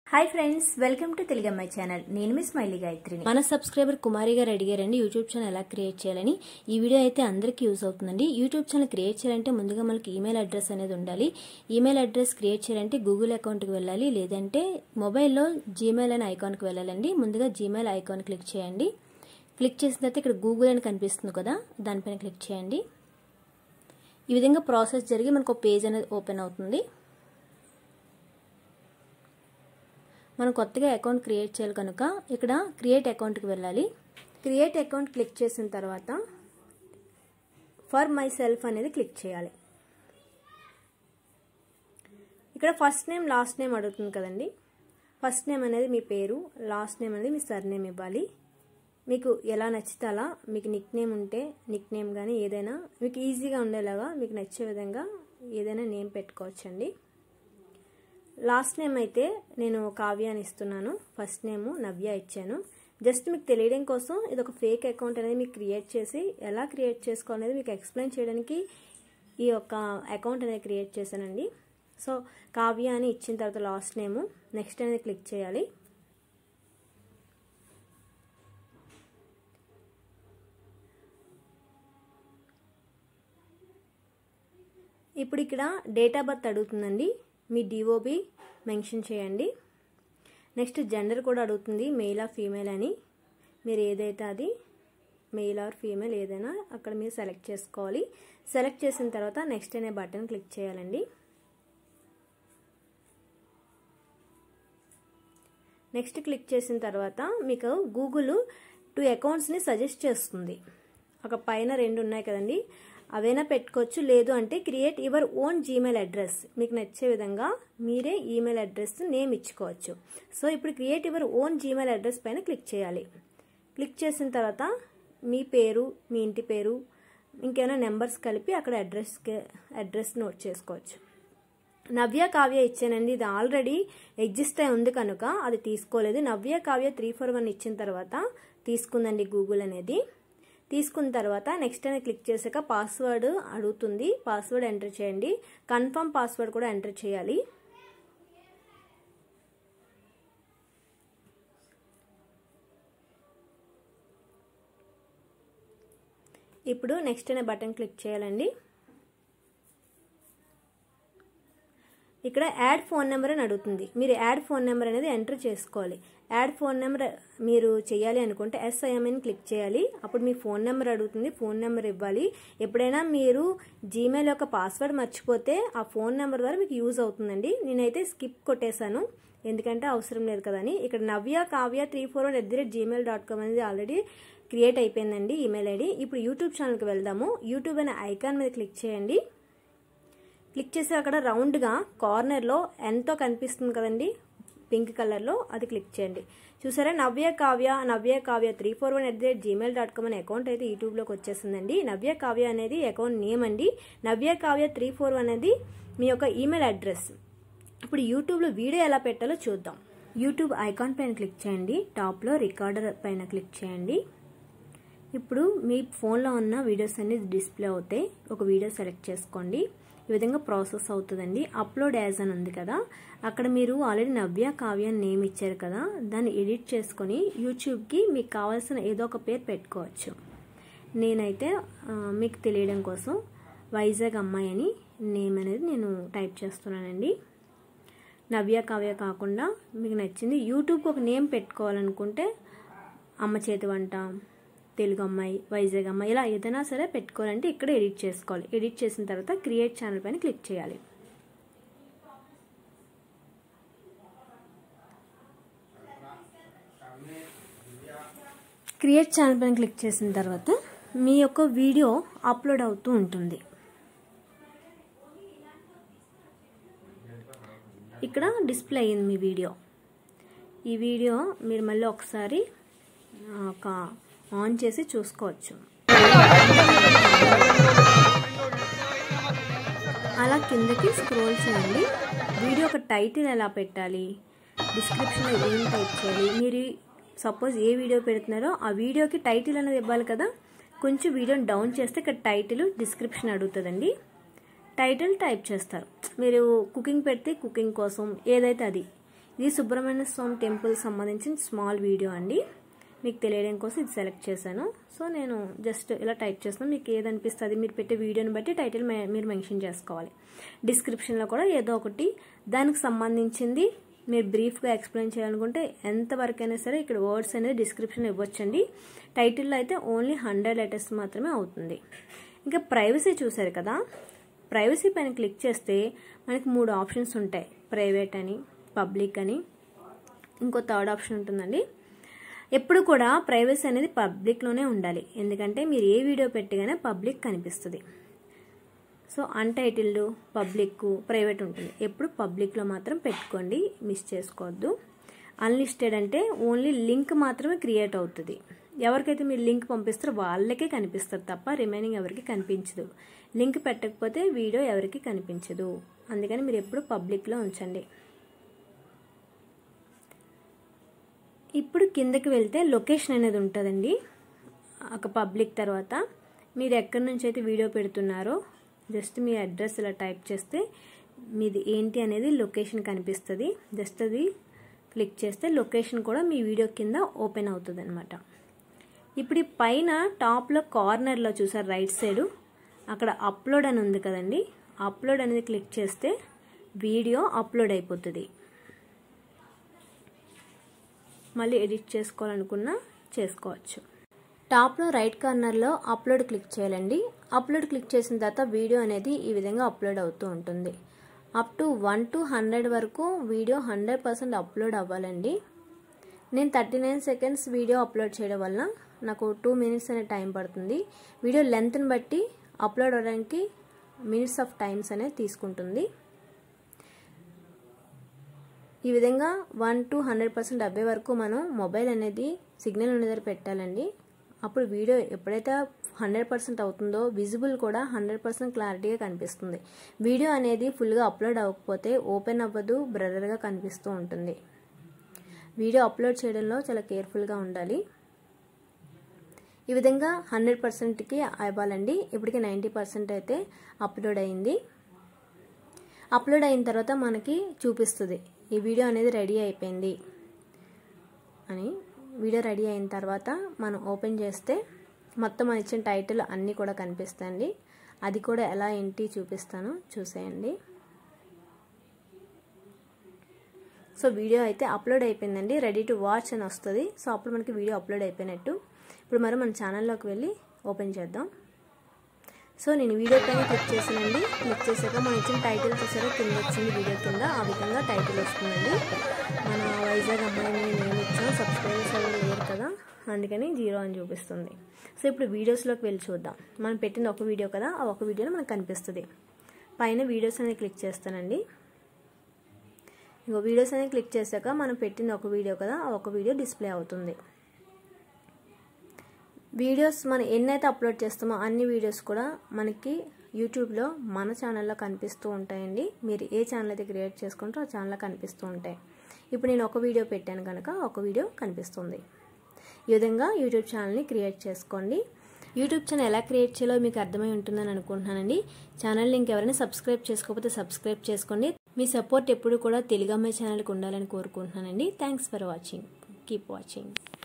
hi friends welcome to తెలుగమ్మాయి channel నేను మీ స్మైలీ గాయత్రిని మన సబ్స్క్రైబర్ కుమారి గారు అడిగారండి యూట్యూబ్ ఛానల్ ఎలా క్రియేట్ చేయాలని ఈ వీడియో అయితే అందరికీ యూజ్ అవుతుందండి యూట్యూబ్ ఛానల్ క్రియేట్ చేయాలంటే ముందుగా మనకి ఈమెయిల్ అడ్రస్ అనేది ఉండాలి ఈమెయిల్ అడ్రస్ క్రియేట్ చేయాలంటే గూగుల్ అకౌంట్కి వెళ్ళాలి లేదంటే మొబైల్లో జీమెయిల్ అనే ఐకాన్కి వెళ్ళాలండి ముందుగా జీమెయిల్ ఐకాన్ క్లిక్ చేయండి క్లిక్ చేసిన తర్వాత ఇక్కడ గూగుల్ అని కనిపిస్తుంది కదా దానిపైన క్లిక్ చేయండి ఈ విధంగా ప్రాసెస్ జరిగి మనకు ఒక పేజ్ అనేది ఓపెన్ అవుతుంది మనం కొత్తగా అకౌంట్ క్రియేట్ చేయాలి కనుక ఇక్కడ క్రియేట్ అకౌంట్కి వెళ్ళాలి క్రియేట్ అకౌంట్ క్లిక్ చేసిన తర్వాత ఫర్ మై సెల్ఫ్ అనేది క్లిక్ చేయాలి ఇక్కడ ఫస్ట్ నేమ్ లాస్ట్ నేమ్ అడుగుతుంది కదండి ఫస్ట్ నేమ్ అనేది మీ పేరు లాస్ట్ నేమ్ అనేది మీ సర్ నేమ్ ఇవ్వాలి మీకు ఎలా నచ్చితే అలా మీకు నిక్ నేమ్ ఉంటే నిక్ నేమ్ కానీ ఏదైనా మీకు ఈజీగా ఉండేలాగా మీకు నచ్చే విధంగా ఏదైనా నేమ్ పెట్టుకోవచ్చండి లాస్ట్ నేమ్ అయితే నేను కావ్య అని ఇస్తున్నాను ఫస్ట్ నేమ్ నవ్య ఇచ్చాను జస్ట్ మీకు తెలియడం కోసం ఇది ఒక ఫేక్ అకౌంట్ అనేది మీకు క్రియేట్ చేసి ఎలా క్రియేట్ చేసుకోవాలనేది మీకు ఎక్స్ప్లెయిన్ చేయడానికి ఈ యొక్క అకౌంట్ అనేది క్రియేట్ చేశానండి సో కావ్య అని ఇచ్చిన తర్వాత లాస్ట్ నేమ్ నెక్స్ట్ అనేది క్లిక్ చేయాలి ఇప్పుడు ఇక్కడ డేట్ ఆఫ్ బర్త్ అడుగుతుందండి మీ డిఓబి మెన్షన్ చేయండి నెక్స్ట్ జెండర్ కూడా అడుగుతుంది మెయిల్ ఆర్ ఫీమేల్ అని మీరు ఏదైతే అది మెయిల్ ఆర్ ఫీమేల్ ఏదైనా అక్కడ మీరు సెలెక్ట్ చేసుకోవాలి సెలెక్ట్ చేసిన తర్వాత నెక్స్ట్ అనే బటన్ క్లిక్ చేయాలండి నెక్స్ట్ క్లిక్ చేసిన తర్వాత మీకు గూగుల్ టూ అకౌంట్స్ని సజెస్ట్ చేస్తుంది ఒక పైన రెండు ఉన్నాయి కదండి అవైనా పెట్టుకోవచ్చు లేదు అంటే create your own Gmail address మీకు నచ్చే విధంగా మీరే ఈమెయిల్ అడ్రస్ నేమ్ ఇచ్చుకోవచ్చు సో ఇప్పుడు create your own Gmail address పైన క్లిక్ చేయాలి క్లిక్ చేసిన తర్వాత మీ పేరు మీ ఇంటి పేరు ఇంకేమైనా నెంబర్స్ కలిపి అక్కడ అడ్రస్ అడ్రస్ నోట్ చేసుకోవచ్చు నవ్య కావ్య ఇచ్చానండి ఇది ఆల్రెడీ ఎగ్జిస్ట్ అయి ఉంది కనుక అది తీసుకోలేదు Navya Kavya three four one ఇచ్చిన తర్వాత తీసుకుందండి గూగుల్ అనేది తీసుకున్న తర్వాత నెక్స్ట్ అని క్లిక్ చేశాక పాస్వర్డ్ అడుగుతుంది పాస్వర్డ్ ఎంటర్ చేయండి కన్ఫర్మ్ పాస్వర్డ్ కూడా ఎంటర్ చేయాలి ఇప్పుడు నెక్స్ట్ అనే బటన్ క్లిక్ చేయాలండి ఇక్కడ యాడ్ ఫోన్ నెంబర్ అని అడుగుతుంది మీరు యాడ్ ఫోన్ నెంబర్ అనేది ఎంటర్ చేసుకోవాలి యాడ్ ఫోన్ నెంబర్ మీరు చేయాలి అనుకుంటే ఎస్ఐఎంని క్లిక్ చేయాలి అప్పుడు మీ ఫోన్ నెంబర్ అడుగుతుంది ఫోన్ నెంబర్ ఇవ్వాలి ఎప్పుడైనా మీరు జీమెయిల్ యొక్క పాస్వర్డ్ మర్చిపోతే ఆ ఫోన్ నెంబర్ ద్వారా మీకు యూజ్ అవుతుందండి నేనైతే స్కిప్ కొట్టేశాను ఎందుకంటే అవసరం లేదు కదని ఇక్కడ Navya Kavya three four one at the rate Gmail dot com అనేది ఆల్రెడీ క్రియేట్ అయిపోయిందండి ఈమెయిల్ ఐడి ఇప్పుడు యూట్యూబ్ ఛానల్కి వెళ్దాము యూట్యూబ్ అనే ఐకాన్ మీద క్లిక్ చేయండి క్లిక్ చేసి అక్కడ రౌండ్గా కార్నర్లో ఎంతో కనిపిస్తుంది కదండి పింక్ కలర్లో అది క్లిక్ చేయండి చూసారా Navya Kavya Navya Kavya three four one at the rate Gmail dot com అనే అకౌంట్ అయితే యూట్యూబ్లోకి వచ్చేసిందండి నవ్య కావ్య అనేది అకౌంట్ నేమ్ అండి Navya Kavya three four one అనేది మీ యొక్క ఈమెయిల్ అడ్రస్ ఇప్పుడు యూట్యూబ్లో వీడియో ఎలా పెట్టాలో చూద్దాం యూట్యూబ్ ఐకాన్ పైన క్లిక్ చేయండి టాప్లో రికార్డర్ పైన క్లిక్ చేయండి ఇప్పుడు మీ ఫోన్లో ఉన్న వీడియోస్ అన్ని డిస్ప్లే అవుతాయి ఒక వీడియో సెలెక్ట్ చేసుకోండి ఈ విధంగా ప్రాసెస్ అవుతుందండి అప్లోడ్ యాజ్ అని ఉంది కదా అక్కడ మీరు ఆల్రెడీ నవ్య కావ్య నేమ్ ఇచ్చారు కదా దాన్ని ఎడిట్ చేసుకొని యూట్యూబ్కి మీకు కావాల్సిన ఏదో ఒక పేరు పెట్టుకోవచ్చు నేనైతే మీకు తెలియడం కోసం వైజాగ్ అమ్మాయి అని నేమ్ అనేది నేను టైప్ చేస్తున్నానండి నవ్య కావ్య కాకుండా మీకు నచ్చింది యూట్యూబ్కి ఒక నేమ్ పెట్టుకోవాలనుకుంటే అమ్మ చేతి వంట తెలుగు అమ్మాయి వైజాగ్ అమ్మాయి ఇలా ఏదైనా సరే పెట్టుకోవాలంటే ఇక్కడ ఎడిట్ చేసుకోవాలి ఎడిట్ చేసిన తర్వాత క్రియేట్ ఛానల్ పైన క్లిక్ చేయాలి క్రియేట్ ఛానల్ పైన క్లిక్ చేసిన తర్వాత మీ యొక్క వీడియో అప్లోడ్ అవుతూ ఉంటుంది ఇక్కడ డిస్ప్లే అయ్యింది మీ వీడియో ఈ వీడియో మీరు మళ్ళీ ఒకసారి ఒక ఆన్ చేసి చూసుకోవచ్చు అలా కిందకి స్క్రోల్ చేయండి వీడియో ఒక టైటిల్ ఎలా పెట్టాలి డిస్క్రిప్షన్లో ఏం టైప్ చేయాలి మీరు సపోజ్ ఏ వీడియో పెడుతున్నారో ఆ వీడియోకి టైటిల్ అనేది ఇవ్వాలి కదా కొంచెం వీడియోని డౌన్ చేస్తే ఇక్కడ టైటిల్ డిస్క్రిప్షన్ అడుగుతుందండి టైటిల్ టైప్ చేస్తారు మీరు కుకింగ్ పెడితే కుకింగ్ కోసం ఏదైతే అది ఇది సుబ్రహ్మణ్య స్వామి టెంపుల్ సంబంధించిన స్మాల్ వీడియో అండి మీకు తెలియడం కోసం ఇది సెలెక్ట్ చేశాను సో నేను జస్ట్ ఇలా టైప్ చేస్తున్నాను మీకు ఏది అనిపిస్తుంది మీరు పెట్టే వీడియోని బట్టి టైటిల్ మీరు మెన్షన్ చేసుకోవాలి డిస్క్రిప్షన్లో కూడా ఏదో ఒకటి దానికి సంబంధించింది మీరు బ్రీఫ్గా ఎక్స్ప్లెయిన్ చేయాలనుకుంటే ఎంతవరకైనా సరే ఇక్కడ వర్డ్స్ అనేది డిస్క్రిప్షన్ ఇవ్వచ్చండి టైటిల్లో అయితే ఓన్లీ హండ్రెడ్ లెటర్స్ మాత్రమే అవుతుంది ఇంకా ప్రైవసీ చూసారు కదా ప్రైవసీ పైన క్లిక్ చేస్తే మనకి మూడు ఆప్షన్స్ ఉంటాయి ప్రైవేట్ అని పబ్లిక్ అని ఇంకో థర్డ్ ఆప్షన్ ఉంటుందండి ఎప్పుడు కూడా ప్రైవసీ అనేది పబ్లిక్లోనే ఉండాలి ఎందుకంటే మీరు ఏ వీడియో పెట్టగానే పబ్లిక్ కనిపిస్తుంది సో అన్టైటిల్డ్ పబ్లిక్ ప్రైవేట్ ఉంటుంది ఎప్పుడు పబ్లిక్లో మాత్రం పెట్టుకోండి మిస్ చేసుకోవద్దు అన్లిస్టెడ్ అంటే ఓన్లీ లింక్ మాత్రమే క్రియేట్ అవుతుంది ఎవరికైతే మీరు లింక్ పంపిస్తారో వాళ్ళకే కనిపిస్తుంది తప్ప రిమైనింగ్ ఎవరికి కనిపించదు లింక్ పెట్టకపోతే వీడియో ఎవరికి కనిపించదు అందుకని మీరు ఎప్పుడు పబ్లిక్లో ఉంచండి ఇప్పుడు కిందకి వెళ్తే లొకేషన్ అనేది ఉంటుందండి ఒక పబ్లిక్ తర్వాత మీరు ఎక్కడి నుంచి అయితే వీడియో పెడుతున్నారో జస్ట్ మీ అడ్రస్ ఇలా టైప్ చేస్తే మీది ఏంటి అనేది లొకేషన్ కనిపిస్తుంది జస్ట్ అది క్లిక్ చేస్తే లొకేషన్ కూడా మీ వీడియో కింద ఓపెన్ అవుతుంది అనమాట ఇప్పుడు ఈ పైన టాప్లో కార్నర్లో చూసారు రైట్ సైడు అక్కడ అప్లోడ్ అని ఉంది కదండి అప్లోడ్ అనేది క్లిక్ చేస్తే వీడియో అప్లోడ్ అయిపోతుంది మళ్ళీ ఎడిట్ చేసుకోవాలనుకున్నా చేసుకోవచ్చు టాప్లో రైట్ కార్నర్లో అప్లోడ్ క్లిక్ చేయాలండి అప్లోడ్ క్లిక్ చేసిన తర్వాత వీడియో అనేది ఈ విధంగా అప్లోడ్ అవుతూ ఉంటుంది up to one to hundred వరకు వీడియో హండ్రెడ్ పర్సెంట్ అప్లోడ్ అవ్వాలండి నేను thirty nine seconds video upload చేయడం వల్ల నాకు టూ మినిట్స్ అనే టైం పడుతుంది వీడియో లెంత్ని బట్టి అప్లోడ్ అవ్వడానికి మినిట్స్ ఆఫ్ టైమ్స్ అనేది తీసుకుంటుంది ఈ విధంగా వన్ టు హండ్రెడ్ పర్సెంట్ అవ్వే వరకు మనం మొబైల్ అనేది సిగ్నల్ ఉన్న దగ్గర పెట్టాలండి అప్పుడు వీడియో ఎప్పుడైతే హండ్రెడ్ పర్సెంట్ అవుతుందో విజిబుల్ కూడా హండ్రెడ్ పర్సెంట్ క్లారిటీగా కనిపిస్తుంది వీడియో అనేది ఫుల్గా అప్లోడ్ అవ్వకపోతే ఓపెన్ అవ్వదు బ్రదర్గా కనిపిస్తూ ఉంటుంది వీడియో అప్లోడ్ చేయడంలో చాలా కేర్ఫుల్గా ఉండాలి ఈ విధంగా హండ్రెడ్ పర్సెంట్కి అవ్వాలండి ఇప్పటికి నైంటీ పర్సెంట్ అయితే అప్లోడ్ అయింది అప్లోడ్ అయిన తర్వాత మనకి చూపిస్తుంది ఈ వీడియో అనేది రెడీ అయిపోయింది అని వీడియో రెడీ అయిన తర్వాత మనం ఓపెన్ చేస్తే మొత్తం మనం ఇచ్చిన టైటిల్ అన్నీ కూడా కనిపిస్తాయండి అది కూడా ఎలా ఏంటి చూపిస్తాను చూసేయండి సో వీడియో అయితే అప్లోడ్ అయిపోయిందండి రెడీ టు వాచ్ అని వస్తుంది సో అప్పుడు మనకి వీడియో అప్లోడ్ అయిపోయినట్టు ఇప్పుడు మరి మన ఛానల్లోకి వెళ్ళి ఓపెన్ చేద్దాం సో నేను వీడియో పైన క్లిక్ చేసానండి క్లిక్ చేశాక మనం ఇచ్చిన టైటిల్ చూసారా కింద వచ్చింది వీడియో కింద ఆ విధంగా టైటిల్ వస్తుందండి మన వైజాగ్ అమ్మాయిని నేను ఇచ్చాం సబ్స్క్రైబర్స్ ఎవరు లేరు కదా అందుకని జీరో అని చూపిస్తుంది సో ఇప్పుడు వీడియోస్లోకి వెళ్ళి చూద్దాం మనం పెట్టింది ఒక వీడియో కదా ఆ ఒక వీడియోలో మనకు కనిపిస్తుంది పైన వీడియోస్ అనేది క్లిక్ చేస్తానండి ఇంకో వీడియోస్ అనేది క్లిక్ చేశాక మనం పెట్టింది ఒక వీడియో కదా ఆ ఒక వీడియో డిస్ప్లే అవుతుంది వీడియోస్ మనం ఎన్నైతే అప్లోడ్ చేస్తామో అన్ని వీడియోస్ కూడా మనకి యూట్యూబ్లో మన ఛానల్లో కనిపిస్తూ ఉంటాయండి మీరు ఏ ఛానల్ అయితే క్రియేట్ చేసుకుంటారో ఆ ఛానల్లో కనిపిస్తూ ఉంటాయి ఇప్పుడు నేను ఒక వీడియో పెట్టాను కనుక ఒక వీడియో కనిపిస్తుంది ఈ విధంగా యూట్యూబ్ ఛానల్ని క్రియేట్ చేసుకోండి యూట్యూబ్ ఛానల్ ఎలా క్రియేట్ చేయాలో మీకు అర్థమై ఉంటుందని అనుకుంటున్నానండి ఛానల్ లింక్ ఎవరైనా సబ్స్క్రైబ్ చేసుకోకపోతే సబ్స్క్రైబ్ చేసుకోండి మీ సపోర్ట్ ఎప్పుడు కూడా తెలుగు అమ్మాయి ఛానల్కి ఉండాలని కోరుకుంటున్నానండి thanks for watching keep watching